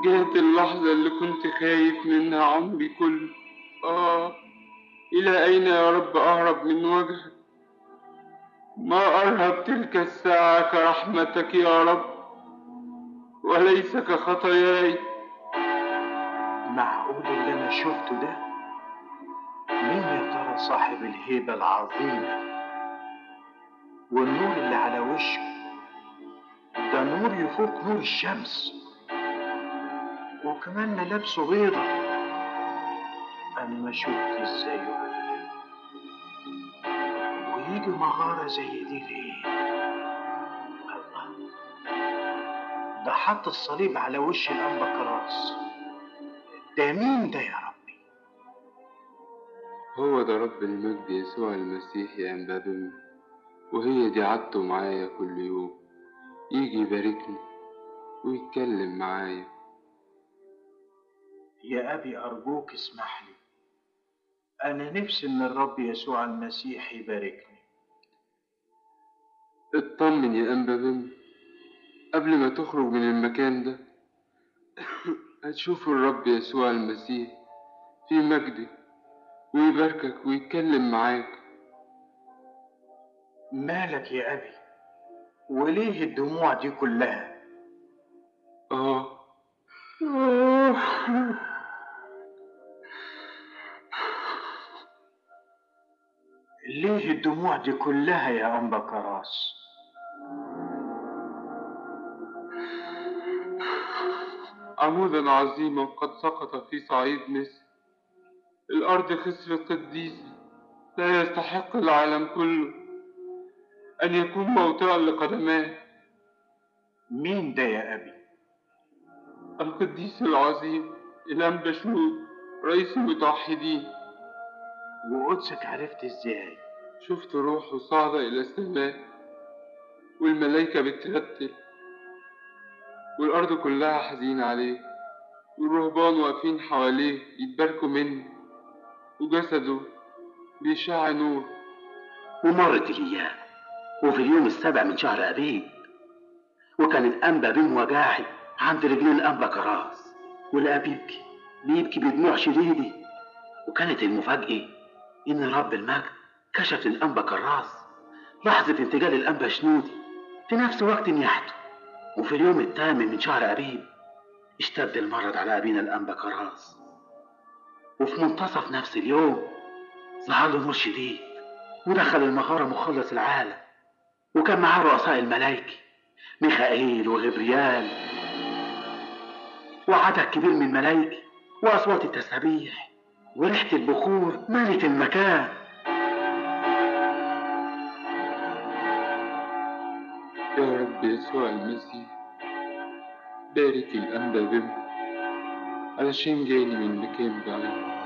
جات اللحظة اللي كنت خايف منها عمري كله آه إلى أين يا رب أهرب من وجهك ما أرهب تلك الساعة كرحمتك يا رب وليس كخطاياي معقول اللي انا شفته ده مين يا ترى صاحب الهيبة العظيمة والنور اللي على وشه ده نور يفوق نور الشمس وكمان ملابسه بيضة انا ما شفتش زيه ابدا ويجي مغارة زي دي ليه الله ده حط الصليب على وش الأنبا كراس ده مين ده يا ربي هو ده رب المجد يسوع المسيح يا أنبابي وهي دي عادته معايا كل يوم يجي يباركني ويتكلم معايا يا أبي أرجوك اسمح لي أنا نفسي إن الرب يسوع المسيح يباركني اطمن يا أنبابي قبل ما تخرج من المكان ده هتشوف الرب يسوع المسيح في مجده ويباركك ويتكلم معاك مالك يا أبي وليه الدموع دي كلها آه آه. ليه الدموع دي كلها يا أنبا كراس عمودا عظيما قد سقط في صعيد مصر الأرض خسر قديسي لا يستحق العالم كله أن يكون موطئا لقدماه مين ده يا أبي القديس العظيم إلام بشنود رئيس المتوحدين وقدسك عرفت ازاي شفت روحه صاعدة إلى السماء والملايكة بترتل والأرض كلها حزينة عليه والرهبان واقفين حواليه يتباركوا منه وجسده بيشع نور ومرت الأيام وفي اليوم السابع من شهر أبيب وكان الأنبا بين وجاعي عند رجلين الأنبا كراس ولقى بيبكي بيبكي بدموع شديدة وكانت المفاجأة إن رب المجد كشف للأنبا كراس لحظة انتقال الأنبا شنودي في نفس وقت نياحته وفي اليوم الثامن من شهر أبيب اشتد المرض على أبينا الأنبا كراس وفي منتصف نفس اليوم ظهر له نور شديد ودخل المغارة مخلص العالم وكان معاه رؤساء الملائكة ميخائيل وغبريال وعدد كبير من الملائكة وأصوات التسابيح وريحة البخور ملت المكان يا رب يسوع المسيح بارك الأنبا بم علشان جاني من مكان بعيد